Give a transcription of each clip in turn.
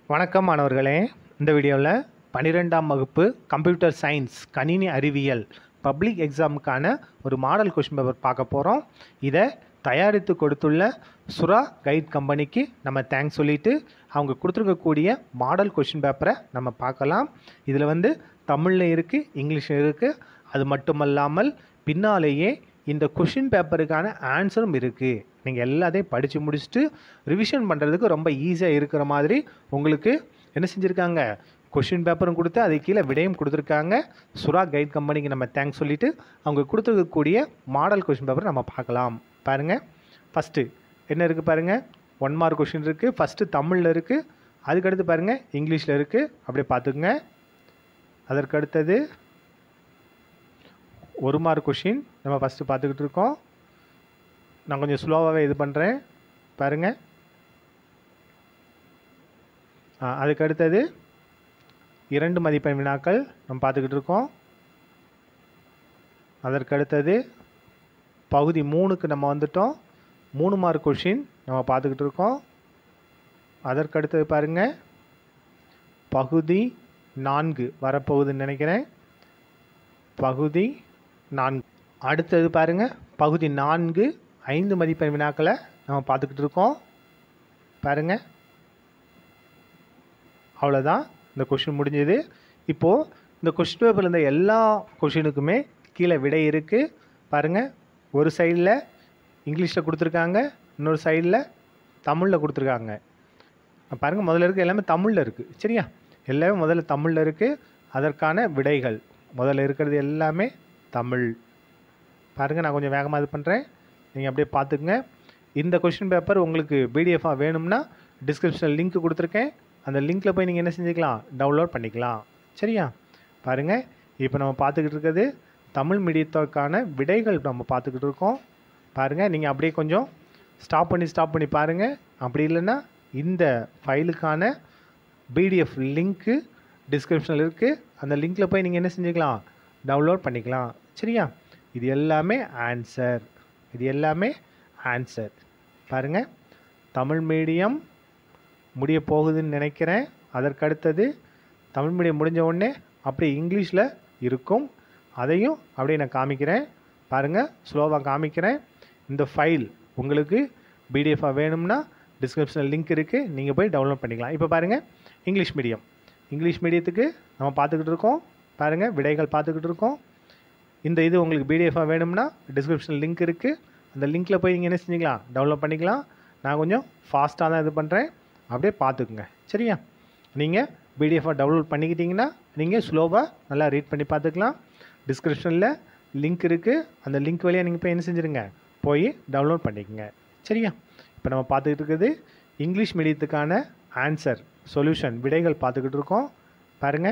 வணக்கம் மாணவர்களே இந்த வீடியோவில் பன்னிரெண்டாம் வகுப்பு கம்ப்யூட்டர் சயின்ஸ் கணினி அறிவியல் பப்ளிக் எக்ஸாமுக்கான ஒரு மாடல் கொஷின் பேப்பர் பார்க்க போகிறோம் இதை தயாரித்து கொடுத்துள்ள சுறா கைட் கம்பெனிக்கு நம்ம தேங்க்ஸ் சொல்லிட்டு அவங்க கொடுத்துருக்கக்கூடிய மாடல் கொஷின் பேப்பரை நம்ம பார்க்கலாம் இதில் வந்து தமிழில் இருக்குது இங்கிலீஷில் இருக்குது அது மட்டுமல்லாமல் பின்னாலேயே இந்த கொஷின் பேப்பருக்கான ஆன்சரும் இருக்குது நீங்கள் எல்லாத்தையும் படித்து முடிச்சுட்டு ரிவிஷன் பண்ணுறதுக்கு ரொம்ப ஈஸியாக இருக்கிற மாதிரி உங்களுக்கு என்ன செஞ்சுருக்காங்க கொஷின் பேப்பரும் கொடுத்து அது கீழே விடையும் கொடுத்துருக்காங்க சுறா கைட் கம்பெனிக்கு நம்ம தேங்க்ஸ் சொல்லிவிட்டு அவங்க கொடுத்துருக்கக்கூடிய மாடல் கொஷின் பேப்பர் நம்ம பார்க்கலாம் பாருங்கள் ஃபஸ்ட்டு என்ன இருக்குது பாருங்கள் ஒன் மார்க் கொஷின் இருக்குது ஃபஸ்ட்டு தமிழில் இருக்குது அதுக்கடுத்து பாருங்கள் இங்கிலீஷில் இருக்குது அப்படியே பார்த்துக்குங்க அதற்கு அடுத்தது ஒரு மார்க் கொஷின் நம்ம ஃபஸ்ட்டு பார்த்துக்கிட்டு இருக்கோம் நான் கொஞ்சம் ஸ்லோவாகவே இது பண்ணுறேன் பாருங்கள் ஆ, அதுக்கு அடுத்தது இரண்டு மதிப்பெண் வினாக்கள் நம்ம பார்த்துக்கிட்டு இருக்கோம் அதற்கு அடுத்தது பகுதி மூணுக்கு நம்ம வந்துட்டோம் மூணு மார்க் கொஷின் நம்ம பார்த்துக்கிட்டு இருக்கோம் அதற்கு அடுத்தது பாருங்கள் பகுதி நான்கு வரப்போகுதுன்னு நினைக்கிறேன் பகுதி நான்கு அடுத்தது பாருங்கள் பகுதி நான்கு ஐந்து மதிப்பெண் வினாக்களை நம்ம பார்த்துக்கிட்டு இருக்கோம் பாருங்கள் அவ்வளோதான் இந்த கொஷின் முடிஞ்சது இப்போது இந்த கொஷின் பேப்பரில் இருந்த எல்லா கொஷினுக்குமே கீழே விடை இருக்குது பாருங்கள் ஒரு சைடில் இங்கிலீஷில் கொடுத்துருக்காங்க இன்னொரு சைடில் தமிழில் கொடுத்துருக்காங்க பாருங்கள் முதல்ல இருக்க எல்லாமே தமிழில் இருக்குது சரியா எல்லாமே முதல்ல தமிழில் இருக்குது அதற்கான விடைகள் முதல்ல இருக்கிறது எல்லாமே தமிழ் பாருங்கள் நான் கொஞ்சம் வேகமாக இது பண்ணுறேன் நீங்கள் அப்படியே பார்த்துக்குங்க இந்த கொஷின் பேப்பர் உங்களுக்கு பிடிஎஃபாக வேணும்னா டிஸ்கிரிப்ஷனில் லிங்க் கொடுத்துருக்கேன் அந்த லிங்க்கில் போய் நீங்கள் என்ன செஞ்சுக்கலாம் டவுன்லோட் பண்ணிக்கலாம் சரியா பாருங்கள் இப்போ நம்ம பார்த்துக்கிட்டு இருக்கிறது தமிழ் மீடியத்துக்கான விடைகள் நம்ம பார்த்துக்கிட்டு இருக்கோம் பாருங்கள் நீங்கள் அப்படியே கொஞ்சம் ஸ்டாப் பண்ணி ஸ்டாப் பண்ணி பாருங்கள் அப்படி இல்லைன்னா இந்த ஃபைலுக்கான பிடிஎஃப் லிங்க்கு டிஸ்கிரிப்ஷனில் இருக்குது அந்த லிங்க்கில் போய் நீங்கள் என்ன செஞ்சுக்கலாம் டவுன்லோட் பண்ணிக்கலாம் சரியா இது எல்லாமே ஆன்சர் இது எல்லாமே ஆன்சர் பாருங்கள் தமிழ் மீடியம் முடிய போகுதுன்னு நினைக்கிறேன் அதற்கு அடுத்தது தமிழ் மீடியம் முடிஞ்ச உடனே அப்படியே இங்கிலீஷில் இருக்கும் அதையும் அப்படியே நான் காமிக்கிறேன் பாருங்கள் ஸ்லோவாக காமிக்கிறேன் இந்த ஃபைல் உங்களுக்கு பிடிஎஃபாக வேணும்னா டிஸ்கிரிப்ஷனில் லிங்க் இருக்குது நீங்கள் போய் டவுன்லோட் பண்ணிக்கலாம் இப்போ பாருங்கள் இங்கிலீஷ் மீடியம் இங்கிலீஷ் மீடியத்துக்கு நம்ம பார்த்துக்கிட்டு இருக்கோம் பாருங்கள் விடைகள் பார்த்துக்கிட்டு இருக்கோம் இந்த இது உங்களுக்கு பிடிஎஃபாக வேணும்னா டிஸ்கிரிப்ஷனில் லிங்க் இருக்குது அந்த லிங்க்கில் போய் நீங்கள் என்ன செஞ்சுக்கலாம் டவுன்லோட் பண்ணிக்கலாம் நான் கொஞ்சம் ஃபாஸ்ட்டாக தான் இது பண்ணுறேன் அப்படியே பார்த்துக்குங்க சரியா நீங்கள் பிடிஎஃபாக டவுன்லோட் பண்ணிக்கிட்டிங்கன்னா நீங்கள் ஸ்லோவாக நல்லா ரீட் பண்ணி பார்த்துக்கலாம் டிஸ்கிரிப்ஷனில் லிங்க் இருக்குது அந்த லிங்க் வழியாக நீங்கள் போய் என்ன செஞ்சுருங்க போய் டவுன்லோட் பண்ணிக்கோங்க சரியா இப்போ நம்ம பார்த்துக்கிட்டு இருக்குது இங்கிலீஷ் மீடியத்துக்கான ஆன்சர் சொல்யூஷன் விடைகள் பார்த்துக்கிட்டு இருக்கோம் பாருங்கள்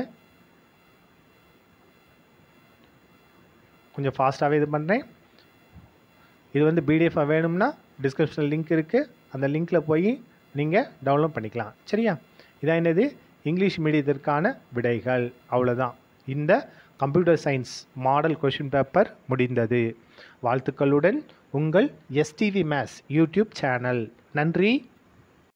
கொஞ்சம் ஃபாஸ்ட்டாகவே இது பண்ணுறேன் இது வந்து பிடிஎஃபாக வேணும்னா டிஸ்கிரிப்ஷனில் லிங்க் இருக்குது அந்த லிங்க்கில் போய் நீங்கள் டவுன்லோட் பண்ணிக்கலாம் சரியா இதான் என்னது இங்கிலீஷ் மீடியத்திற்கான விடைகள் அவ்வளோதான் இந்த computer science model question paper முடிந்தது வாழ்த்துக்களுடன் உங்கள் எஸ்டிவி மேத்ஸ் யூடியூப் சேனல் நன்றி